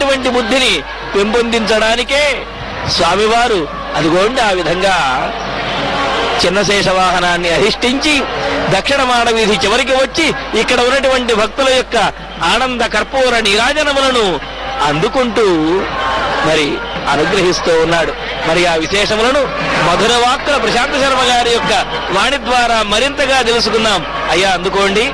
అనేటువంటి బుద్ధిని పెంపొందించడానికే స్వామివారు అదిగోండి ఆ విధంగా చిన్నశేష వాహనాన్ని అధిష్ఠించి దక్షిణ మాడవీధి చివరికి వచ్చి ఇక్కడ ఉన్నటువంటి భక్తుల యొక్క ఆనంద కర్పూర నీరాజనములను అందుకుంటూ మరి అనుగ్రహిస్తూ ఉన్నాడు మరి ఆ విశేషములను మధుర వాక్కుల ప్రశాంత శర్మ గారి యొక్క వాణి ద్వారా మరింతగా తెలుసుకుందాం అయ్యా అందుకోండి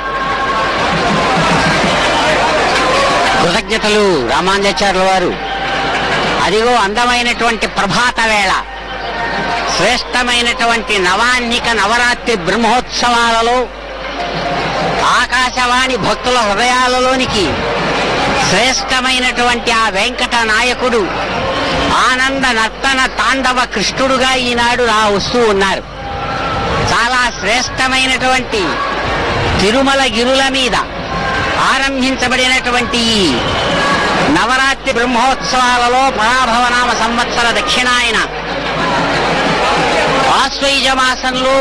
కృతజ్ఞతలు రామాంజాచార్యుల వారు అదిగో అందమైనటువంటి ప్రభాత వేళ శ్రేష్టమైనటువంటి నవాన్నిక నవరాత్రి బ్రహ్మోత్సవాలలో ఆకాశవాణి భక్తుల హృదయాలలోనికి శ్రేష్టమైనటువంటి ఆ వెంకట నాయకుడు ఆనంద నర్తన తాండవ కృష్ణుడుగా ఈనాడు రా వస్తూ ఉన్నారు చాలా శ్రేష్టమైనటువంటి తిరుమల గిరుల మీద ఆరంభించబడినటువంటి ఈ నవరాత్రి బ్రహ్మోత్సవాలలో పరాభవనామ సంవత్సర దక్షిణాయన ఆశ్వయుజ మాసంలో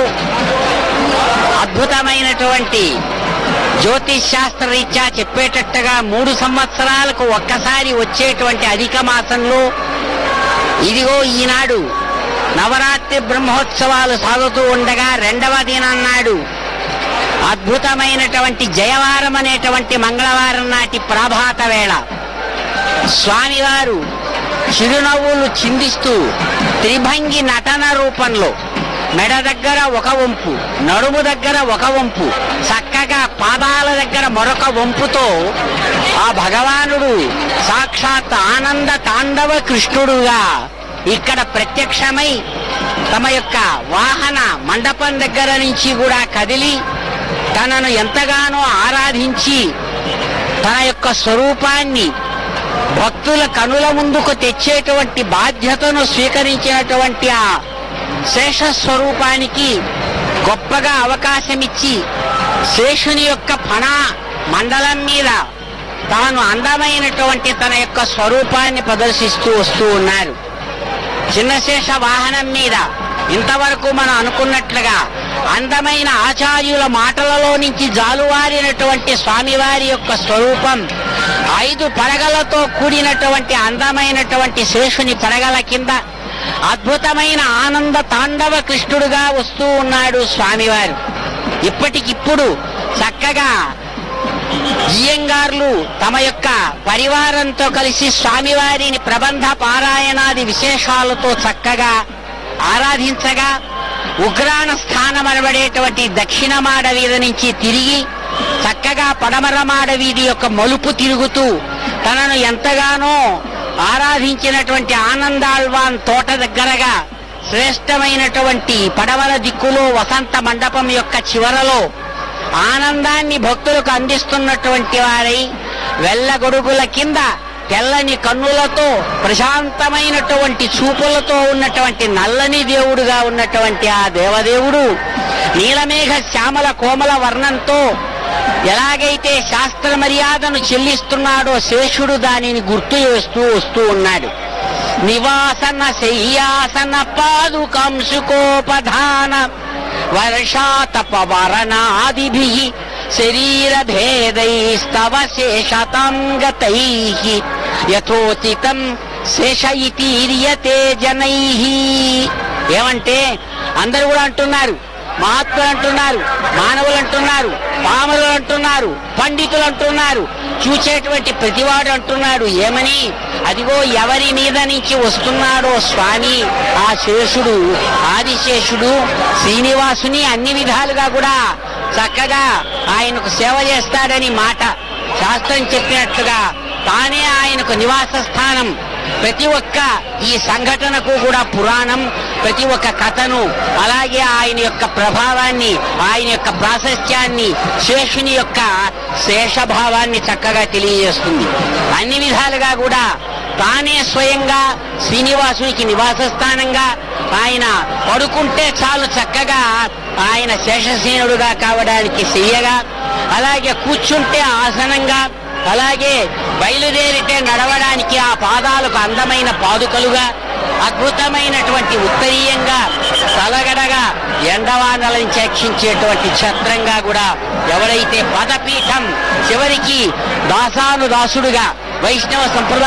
అద్భుతమైనటువంటి జ్యోతిష్ శాస్త్ర రీత్యా చెప్పేటట్టుగా మూడు సంవత్సరాలకు ఒక్కసారి వచ్చేటువంటి అధిక మాసంలో ఇదిగో ఈనాడు నవరాత్రి బ్రహ్మోత్సవాలు సాగుతూ ఉండగా రెండవ దినాన్నాడు అద్భుతమైనటువంటి జయవారం అనేటువంటి మంగళవారం నాటి ప్రాభాత వేళ స్వామివారు చిరునవ్వులు చిందిస్తూ త్రిభంగి నటన రూపంలో మెడ దగ్గర ఒక వంపు నడుము దగ్గర ఒక వంపు చక్కగా పాదాల దగ్గర మరొక వంపుతో ఆ భగవానుడు సాక్షాత్ ఆనంద తాండవ కృష్ణుడుగా ఇక్కడ ప్రత్యక్షమై తమ యొక్క వాహన మండపం దగ్గర నుంచి కూడా కదిలి తనను ఎంతగానో ఆరాధించి తన యొక్క స్వరూపాన్ని భక్తుల కనుల ముందుకు తెచ్చేటువంటి బాధ్యతను స్వీకరించినటువంటి ఆ శేష స్వరూపానికి గొప్పగా అవకాశమిచ్చి శేషుని యొక్క ఫణ మండలం మీద తాను అందమైనటువంటి తన యొక్క స్వరూపాన్ని ప్రదర్శిస్తూ వస్తూ ఉన్నారు చిన్నశేష వాహనం మీద ఇంతవరకు మనం అనుకున్నట్లుగా అందమైన ఆచార్యుల మాటలలో నుంచి జాలువారినటువంటి స్వామివారి యొక్క స్వరూపం ఐదు పడగలతో కూడినటువంటి అందమైనటువంటి శేషుని పడగల కింద అద్భుతమైన ఆనంద తాండవ కృష్ణుడుగా వస్తూ ఉన్నాడు స్వామివారు ఇప్పటికిప్పుడు చక్కగా జియంగార్లు తమ యొక్క పరివారంతో కలిసి స్వామివారిని ప్రబంధ పారాయణాది విశేషాలతో చక్కగా ఆరాధించగా ఉగ్రాణ స్థానం అనబడేటువంటి దక్షిణ మాడ వీధి నుంచి తిరిగి చక్కగా పడమర మాడ వీధి యొక్క మలుపు తిరుగుతూ తనను ఎంతగానో ఆరాధించినటువంటి ఆనందాళ్వాన్ తోట దగ్గరగా శ్రేష్టమైనటువంటి పడమర దిక్కులో వసంత మండపం యొక్క చివరలో ఆనందాన్ని భక్తులకు అందిస్తున్నటువంటి వారై వెళ్ళగొడుగుల కింద తెల్లని కన్నులతో ప్రశాంతమైనటువంటి చూపులతో ఉన్నటువంటి నల్లని దేవుడుగా ఉన్నటువంటి ఆ దేవదేవుడు నీలమేఘ శ్యామల కోమల వర్ణంతో ఎలాగైతే శాస్త్ర మర్యాదను చెల్లిస్తున్నాడో శేషుడు దానిని గుర్తు చేస్తూ వస్తూ ఉన్నాడు నివాసన శయ్యాసన పాదుకంసుకోపధాన వర్షాతపవరణాదిభి శరీర భేదైస్తవ శేషతం గతై యథోచితం శేష ఇతీర్యతే జనై ఏమంటే అందరూ కూడా అంటున్నారు మహాత్ములు అంటున్నారు మానవులు అంటున్నారు పామరులు అంటున్నారు పండితులు అంటున్నారు చూచేటువంటి ప్రతివాడు అంటున్నాడు ఏమని అదిగో ఎవరి మీద నుంచి వస్తున్నాడో స్వామి ఆ శేషుడు ఆదిశేషుడు శ్రీనివాసుని అన్ని విధాలుగా కూడా చక్కగా ఆయనకు సేవ చేస్తాడని మాట శాస్త్రం చెప్పినట్లుగా తానే ఆయనకు నివాస స్థానం ప్రతి ఒక్క ఈ సంఘటనకు కూడా పురాణం ప్రతి ఒక్క కథను అలాగే ఆయన యొక్క ప్రభావాన్ని ఆయన యొక్క ప్రాశస్త్యాన్ని శేషుని యొక్క శేషభావాన్ని చక్కగా తెలియజేస్తుంది అన్ని విధాలుగా కూడా తానే స్వయంగా శ్రీనివాసునికి నివాస స్థానంగా ఆయన పడుకుంటే చాలు చక్కగా ఆయన శేషసేనుడుగా కావడానికి చెయ్యగా అలాగే కూర్చుంటే ఆసనంగా అలాగే బయలుదేరితే నడవడానికి ఆ పాదాలకు అందమైన పాదుకలుగా అద్భుతమైనటువంటి ఉత్తరీయంగా తలగడగా ఎండవానలను చక్షించేటువంటి ఛత్రంగా కూడా ఎవరైతే పదపీఠం చివరికి దాసాను దాసుడుగా వైష్ణవ సంప్రదాయ